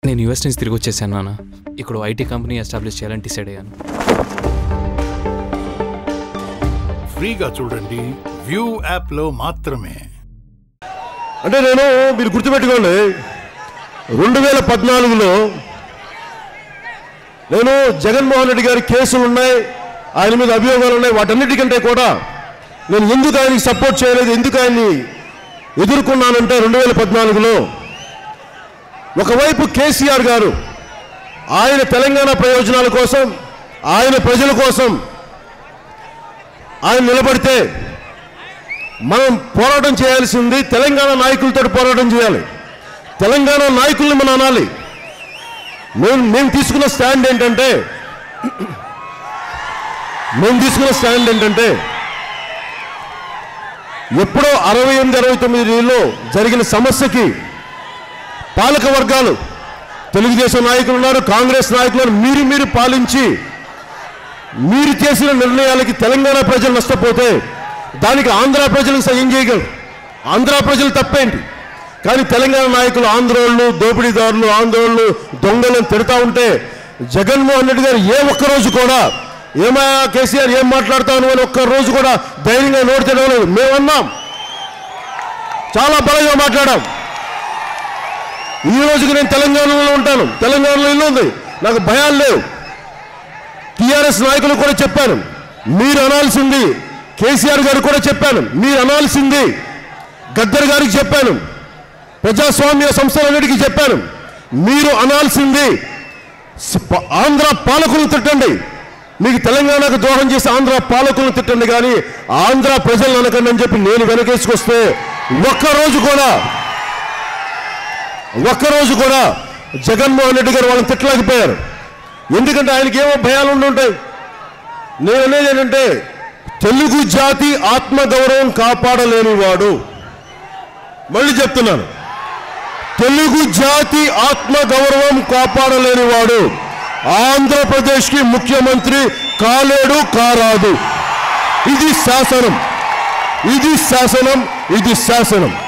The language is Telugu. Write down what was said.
నేను యూఎస్ నుంచి తిరిగి వచ్చేసాను నాన్న ఇక్కడ ఐటీ కంపెనీ ఎస్టాబ్లిష్ చేయాలని డిసైడ్ అయ్యాను ఫ్రీగా చూడండి వ్యూ యాప్ లో మాత్రమే అంటే నేను మీరు గుర్తుపెట్టుకోండి రెండు వేల పద్నాలుగులో నేను జగన్మోహన్ రెడ్డి గారి కేసులు ఉన్నాయి ఆయన మీద అభియోగాలు ఉన్నాయి వాటన్నిటికంటే కూడా నేను ఎందుకు ఆయనకి సపోర్ట్ చేయలేదు ఎందుకు ఆయన్ని ఎదుర్కొన్నానంటే రెండు వేల పద్నాలుగులో ఒకవైపు కేసీఆర్ గారు ఆయన తెలంగాణ ప్రయోజనాల కోసం ఆయన ప్రజల కోసం ఆయన నిలబడితే మనం పోరాటం చేయాల్సింది తెలంగాణ నాయకులతో పోరాటం చేయాలి తెలంగాణ నాయకుల్ని మనం అనాలి మేము మేము తీసుకున్న స్టాండ్ ఏంటంటే మేము తీసుకున్న స్టాండ్ ఏంటంటే ఎప్పుడో అరవై ఎనిమిది అరవై తొమ్మిదిలో జరిగిన సమస్యకి పాలక వర్గాలు తెలుగుదేశం నాయకులు ఉన్నారు కాంగ్రెస్ నాయకులు ఉన్నారు. మీరు మీరు పాలించి మీరు చేసిన నిర్ణయాలకి తెలంగాణ ప్రజలు నష్టపోతే దానికి ఆంధ్ర ప్రజలకు సహాయం చేయగలరు ఆంధ్ర ప్రజలు తప్పేంటి కానీ తెలంగాణ నాయకులు ఆంధ్రోళ్ళు దోపిడీదారులు ఆంధ్రోళ్ళు దొంగలను తిడతా ఉంటే జగన్మోహన్ రెడ్డి గారు ఏ ఒక్క రోజు కూడా ఏమయ్యా కేసీఆర్ ఏం మాట్లాడతాను అని ఒక్క రోజు కూడా ధైర్యంగా నోటి తెడవలేదు మేమన్నాం చాలా బలంగా మాట్లాడాం ఈ రోజుకి నేను తెలంగాణలో ఉంటాను తెలంగాణలో ఇల్లు ఉంది నాకు భయాలు లేవు టిఆర్ఎస్ నాయకులు కూడా చెప్పాను మీరు అనాల్సింది కేసీఆర్ గారు కూడా చెప్పాను మీరు అనాల్సింది గద్దర్ గారికి చెప్పాను ప్రజాస్వామ్య సంస్థలన్నిటికీ చెప్పాను మీరు అనాల్సింది స- ప- ఆంధ్ర పాలకులను తిట్టండి మీకు తెలంగాణకు ద్రోహం చేసి ఆంధ్ర పాలకులను తిట్టండి కానీ ఆంధ్ర ప్రజలను అనకండి అని చెప్పి నేను వెనకేసుకొస్తే ఒక్కరోజు కూడా ఒక్కరోజు కూడా జగన్మోహన్ రెడ్డి గారు వాళ్ళని తిట్టలేకపోయారు ఎందుకంటే ఆయనకి ఏమో భయాలు ఉండి ఉంటాయి నేను అనేది ఏంటంటే తెలుగు జాతి ఆత్మగౌరవం కాపాడలేనివాడు మళ్ళీ చెప్తున్నాను తెలుగు జాతి ఆత్మగౌరవం కాపాడలేనివాడు ఆంధ్రప్రదేశ్కి ముఖ్యమంత్రి కాలేడు కారాదు ఇది శాసనం ఇది శాసనం ఇది శాసనం